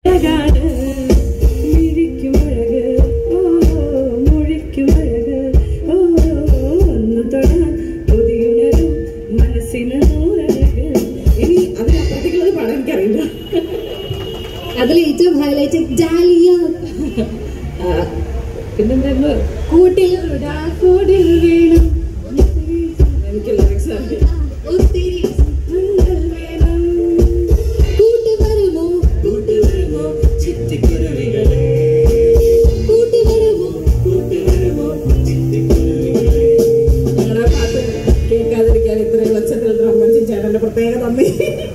അഴകാണ് മിഴിക്കും അഴക് ഓ മൊഴിക്കും അഴക് ഓ ഒന്ന് തൊടാൻ കൊതിയുണരും മനസ്സിന് നൂറഴക് ഇനി അതിനപ്പുറത്തേക്കുള്ളത് പാടാൻ എനിക്കറിയില്ല അതിൽ ഏറ്റവും ഹൈലൈറ്റ് ഡാലിയ ആ, പിന്നെന്തായിരുന്നു കൂട്ടിൽ കൂട്ടിൽ വീണം എനിക്ക് ലിറിക്സ് അറിയില്ല ഒത്തിരി മങ്ങൾ വേണം കൂട്ടുവരുമോ കൂട്ടുവരുമോ ചിറ്റിക്കുരുവികളെ കൂട്ടുവരുമോ കൂട്ടുവരുമോ ചിറ്റിക്കുരുവികളെ നിങ്ങളുടെ പാട്ട് കേൾക്കാതിരിക്കാൻ ഇത്രയും ലക്ഷത്തിൽ ബ്രഹ്മൻ ചേട്ടന്റെ പ്രത്യേക നന്ദി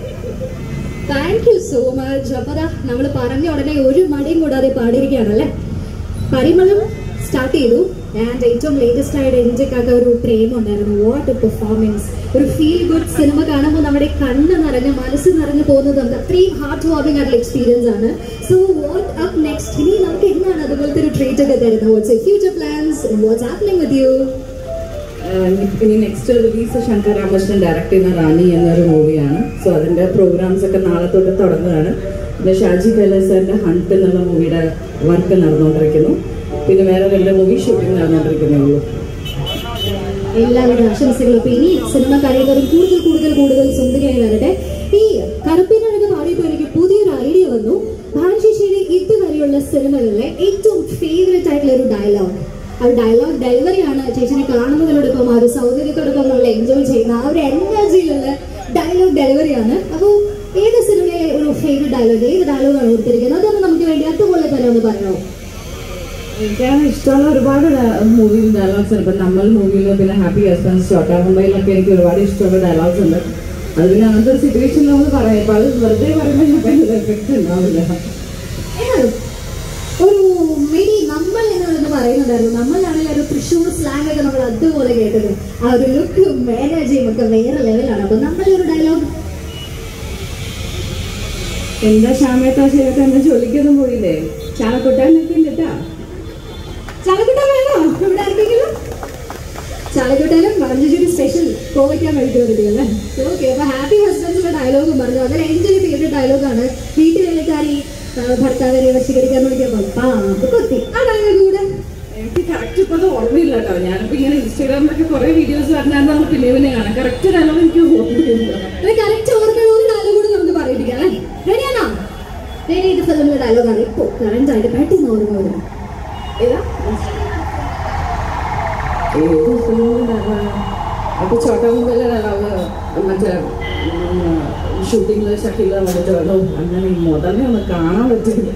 താങ്ക് യു സോ മച്ച് അപ്പൊ നമ്മൾ പറഞ്ഞ ഉടനെ ഒരു മടിയും കൂടാതെ പാടിയിരിക്കുകയാണല്ലേ പരിമളം സ്റ്റാർട്ട് ചെയ്തു ആൻഡ് ഏറ്റവും ലേറ്റസ്റ്റ് ആയിട്ട് എനിക്കൊക്കെ ഒരു പ്രേമം ഉണ്ടായിരുന്നു വാട്ട് എ പെർഫോമൻസ് ഒരു ഫീൽ ഗുഡ് സിനിമ കാണുമ്പോൾ നമ്മുടെ കണ്ണ് നിറഞ്ഞ് മനസ്സ് നിറഞ്ഞു പോകുന്നത് നമുക്ക് അത്രയും ഹാർട്ട് വാർമിംഗ് ആയിട്ടുള്ള എക്സ്പീരിയൻസ് ആണ് സോ വാട്ട് അപ്പ് നെക്സ്റ്റ് ഇനി നമുക്ക് എന്നാണ് അതുപോലത്തെ ഒരു ട്രീറ്റ് ഒക്കെ തരുന്നത് what's future plans what's happening with you ഇനി next release Shankar Ramakrishnan direct ചെയ്യുന്ന റാണി എന്നൊരു മൂവിയാണ് സോ അതിന്റെ പ്രോഗ്രാംസ് ഒക്കെ നാളെ തൊട്ട് തുടങ്ങുകയാണ് പിന്നെ ഷാജി കൈലാസറിന്റെ ഹണ്ട് എന്നുള്ള മൂവിയുടെ വർക്ക് നടന്നുകൊണ്ടിരിക്കുന്നു പിന്നെ വേറെ രണ്ട് മൂവി ഷൂട്ടിംഗ് നടന്നുകൊണ്ടിരിക്കുന്നേ ഉള്ളൂ എല്ലാവരുടെ ആശംസകളും ഇപ്പൊ ഇനി സിനിമ കഴിയുന്നവരും കൂടുതൽ കൂടുതൽ കൂടുതൽ സുന്ദരിയായി വരട്ടെ ഈ കറുപ്പിനഴക് പാടിയപ്പോൾ എനിക്ക് പുതിയൊരു ഐഡിയ വന്നു ഭാൻശേഷിയുടെ ഇതുവരെയുള്ള സിനിമകളിലെ ഏറ്റവും ഫേവറേറ്റ് ആയിട്ടുള്ള ഒരു ഡയലോഗ് ആ ഡയലോഗ് ഡെലിവറിയാണ് ചേച്ചിനെ കാണുന്നതിനോടൊപ്പം ആ ഒരു സൗന്ദര്യത്തോടൊപ്പം നമ്മൾ എൻജോയ് ചെയ്യുന്ന ആ ഒരു എനർജിയിലുള്ള ഡയലോഗ് ഡെലിവറിയാണ് അപ്പോൾ ഏത് സിനിമയിലെ ഒരു ഫേവറേറ്റ് ഡയലോഗ് ഏത് ഡയലോഗാണ് ഓർത്തിരിക്കുന്നത് അതൊന്ന് നമുക്ക് വേണ്ടി അതുപോലെ തന്നെ ഒന്ന് പറയാമോ എനിക്കാണ് ഇഷ്ടമുള്ള ഒരുപാട് മൂവിയിൽ ഡയലോഗ്സ് ഉണ്ട് ഇപ്പം നമ്മൾ മൂവിയിൽ പിന്നെ ഹാപ്പി ഹസ്ബൻഡ്സ് ചോട്ടാ മുംബൈയിലൊക്കെ എനിക്ക് ഒരുപാട് ഇഷ്ടമുള്ള ഡയലോഗ്സ് ഉണ്ട് അത് പിന്നെ അങ്ങനത്തെ ഒരു സിറ്റുവേഷനിൽ നമ്മൾ പറയാം അപ്പോൾ അത് വെറുതെ പറയുമ്പോൾ ഞാൻ ഭയങ്കര എഫക്റ്റ് ഉണ്ടാവില്ല ഏഹ്, ഒരു മെഡി നമ്മൾ എന്നൊന്ന് പറയുന്നുണ്ടായിരുന്നു നമ്മളാണെങ്കിൽ ഒരു തൃശ്ശൂർ സ്ലാങ് ഒക്കെ നമ്മൾ അതുപോലെ കേട്ടത് ആ ഒരു ലുക്കും എനർജിയും ഒക്കെ വേറെ ലെവലാണ് അപ്പൊ നമ്മളുടെ ഒരു ഡയലോഗ് എന്താ ശ്യാമേട്ടാ ശരിയായിട്ട് എന്നെ ജോലിക്കൊന്നും പോയില്ലേ ചാലക്കൊട്ടാൻ നിൽക്കില്ലട്ടാ ചാലക്കുട്ട വേണോ ഇവിടെ ആർക്കെങ്കിലും ചാലക്കുട്ടാലും മഞ്ചേരി സ്പെഷ്യൽ കോവയ്ക്കാൻ കഴിച്ചു വരുത്തിയല്ലേ ഓക്കെ അപ്പൊ ഹാപ്പി ഹസ്ബൻഡ്സിന്റെ ഡയലോഗും പറഞ്ഞു അതിൽ എൻ്റെ ഒരു ഫേവറേറ്റ് ഡയലോഗാണ് വീട്ടുവേലക്കാരി ആ, ഭർത്താവിനെ വശീകരിക്കാൻ നോക്കിയപ്പോൾ പാമ്പ് കൊത്തി ആ ഡയലോഗ് കൂടെ എനിക്ക് കറക്റ്റ് ഇപ്പൊ അത് ഓർമ്മയില്ല കേട്ടോ ഞാനിപ്പോ ഇങ്ങനെ ഇൻസ്റ്റാഗ്രാമിലൊക്കെ കുറെ വീഡിയോസ് പറഞ്ഞാൽ പിന്നെ പിന്നെ കാണാം കറക്റ്റ് ഡയലോഗ് എനിക്ക് ഓർമ്മയില്ല അത് കറക്റ്റ് ഓർമ്മയുള്ള ഒരു ഡയലോഗ് കൂടി നമുക്ക് പറയിപ്പിക്കാം അല്ലേ റെഡിയാണോ റെഡി ഇത് ഫിലിമിലെ ഡയലോഗാണ് ഇപ്പോ കറന്റ് ആയിട്ട് പെട്ടെന്ന് ഓർമ്മ വരും ഏതാ ഏത് ഫിലിമിന്റെ അപ്പൊ ചോട്ടാ മുമ്പല്ലേ ഡയലോഗ് മറ്റേ ഷൂട്ടിങ്ങില് ഷക്കീല വന്നിട്ട് വേണോ അങ്ങനെ ഈ മുതലേ ഒന്ന് കാണാൻ പറ്റില്ല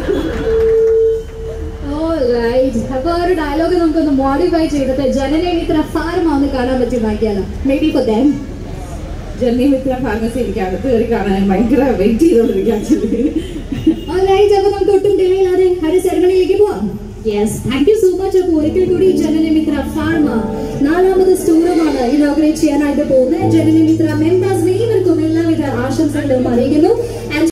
Alright. അപ്പൊ ആ ഒരു ഡയലോഗ് നമുക്കൊന്ന് മോഡിഫൈ ചെയ്തിട്ട് ജനനെ ഇത്ര ഫാർമ ഒന്ന് കാണാൻ പറ്റി നോക്കിയാലോ maybe for them Jenny Mitra pharmacy എനിക്ക് അകത്ത് കയറി കാണാൻ ഞാൻ ഭയങ്കര വെയിറ്റ് ചെയ്തോണ്ടിരിക്കുക ആക്ച്വലി ഓൾറൈറ്റ് അപ്പൊ നമുക്ക് ഒട്ടും ഡിലേ ഇല്ലാതെ ഒരു സെറമണിയിലേക്ക് പോവാം yes thank you so much അപ്പൊ ഒരിക്കൽ കൂടി ജനനമിത്ര ഫാർമ നാലാമത് സ്റ്റോറുമാണ് ഇനോഗ്രേറ്റ് ചെയ്യാനായിട്ട് പോകുന്നത് ജനനമിത്ര മെമ്പേഴ്സിന് ഏവർക്കും എല്ലാവിധ ആശംസകളും അറിയിക്കുന്നു And